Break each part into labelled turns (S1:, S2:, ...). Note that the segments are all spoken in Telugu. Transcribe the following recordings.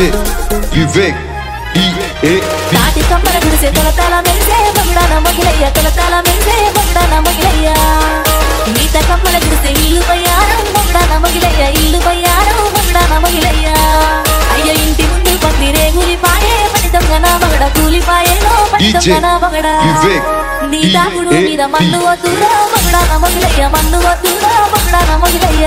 S1: DJ Vivek EAP
S2: తాటి కమ్మల గుడిసె తొలతాల మెరిసే బొగడాన మొగిలయ్య తొలతాల మెరిసే బొగడాన మొగిలయ్య ఈత కమ్మల గుడిసె ఇల్లు బయ్యారం బొగడాన మొగిలయ్య ఇల్లు బయ్యారం బొగడాన మొగిలయ్య అయ్య ఇంటి ముందు పంది రేగులి పాయే పడి దొంగన మగడ కూలిపాయేలో పడి
S1: DJ
S2: దొంగన మగడ
S1: Vivek
S2: నీ తాగుడు మీద
S1: EAP
S2: మన్ను వద్దురా బొగడాన మొగిలయ్య మన్ను వద్దురా బొగడాన మొగిలయ్య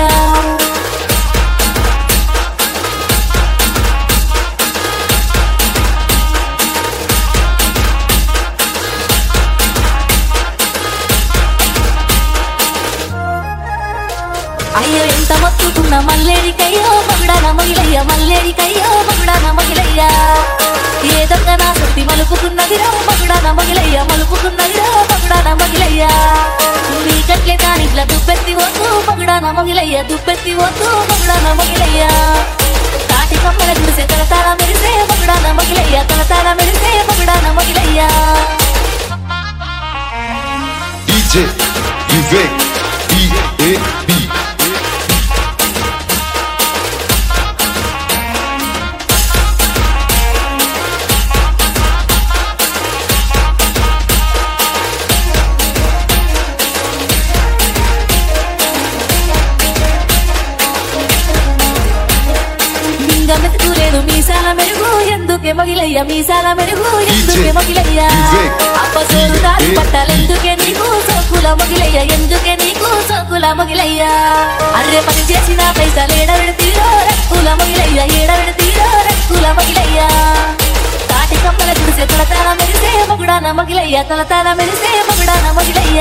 S2: అయ్యో ఎంత మొత్తుకున్న మల్లేరికయ్యో మగుడాన మగిలయ్య మల్లేరికయ్యో మగుడాన మగిలయ్య ఏ దొంగ నా శక్తి మలుపుకున్నదిరో మగుడాన మగిలయ్య మలుపుకున్నదిరో మగుడాన మగిలయ్య నీ కట్లే దానిట్ల దుప్పెత్తి వద్దు మగుడాన మగిలయ్య దుప్పెత్తి వద్దు మగుడాన మగిలయ్య తాటి కమ్మల చూసే తలతాల మెరిసే మగుడాన మగిలయ్య తలతాల మెరిసే మగుడాన మగిలయ్య
S1: DJ Vivek EAP
S2: మింగ మెతుకులేడు మీసాల మెరుగు ఎందుకే మగిలయ్య మీసాల మెరుగు ఎందుకే మగిలయ్య
S1: వివేక్.
S2: అప్పసోరు దారి పట్టాలెందుకే నీకు సోకుల మగిలయ్య ఎందుకే నీకు సోకుల మగిలయ్య అర్రే పని చేసిన పైసలు ఏడవెడతీరో రక్కుల మగిలయ్య ఏడవెడతీరో రక్కుల మగిలయ్య తాటి కమ్మల చూసే తలతాల మెరిసే మగుడాన మగిలయ్య తలతాల మెరిసే మగుడాన మగిలయ్య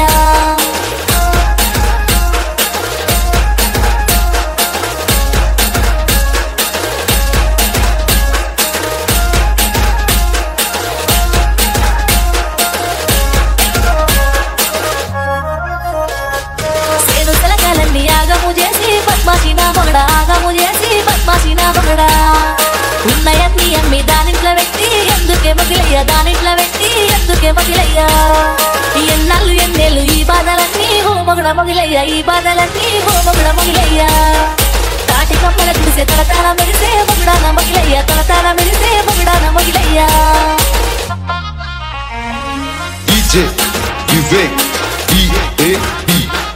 S2: సేను సెలకాలన్నీ ఆగము చేసి పద్మాసిన మగడ ఆగము చేసి పద్మాసిన మగడ ఉన్నయన్ని అమ్మి దానింట్లో పెట్టి ఎందుకే మగిలయ్య దానింట్లో పెట్టి ఎందుకే మగిలయ్య ఎన్నాళ్ళు ఎన్నేళ్ళు ఈ బాధలన్నీ ఓ మగడ మగిలయ్య ఈ బాధలన్నీ ఓ మగడ మగిలయ్య తాటి కమ్మల చూసే తలతాల మెరిసే మగడాన మగిలయ్య తలతాల మెరిసే మగడాన మగిలయ్య
S1: DJ Vivek EAP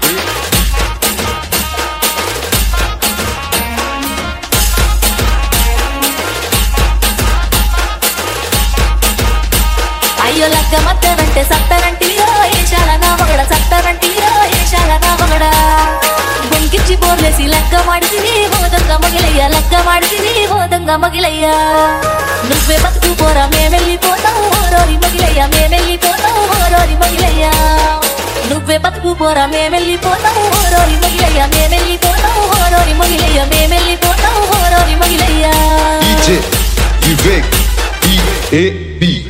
S2: అయ్యో లగ్గ మద్దనంటే సత్తరంటీరో ఏషాల నా మగడ సత్తరంటీరో ఏషాల నా మగడ బొంకిచ్చి బోర్లేసి లగ్గ మాడిసివి హోదంగా మగిలయ్య లగ్గ మాడిసివి హోదంగా మగిలయ్య నువ్వే బతుకు పోరా మేమెళ్ళిపోతావు ఓరోరి మగిలయ్య మేమెళ్ళిపోతావు ఓరోరి మగిలయ్య నువ్వే బతుకు పోరా మేమెళ్ళిపోతావు ఓరోరి మగిలయ్య మేమెళ్ళిపోతావు ఓరోరి మగిలయ్య మేమెళ్ళిపోతావు ఓరోరి మగిలయ్య
S1: DJ Vivek EAP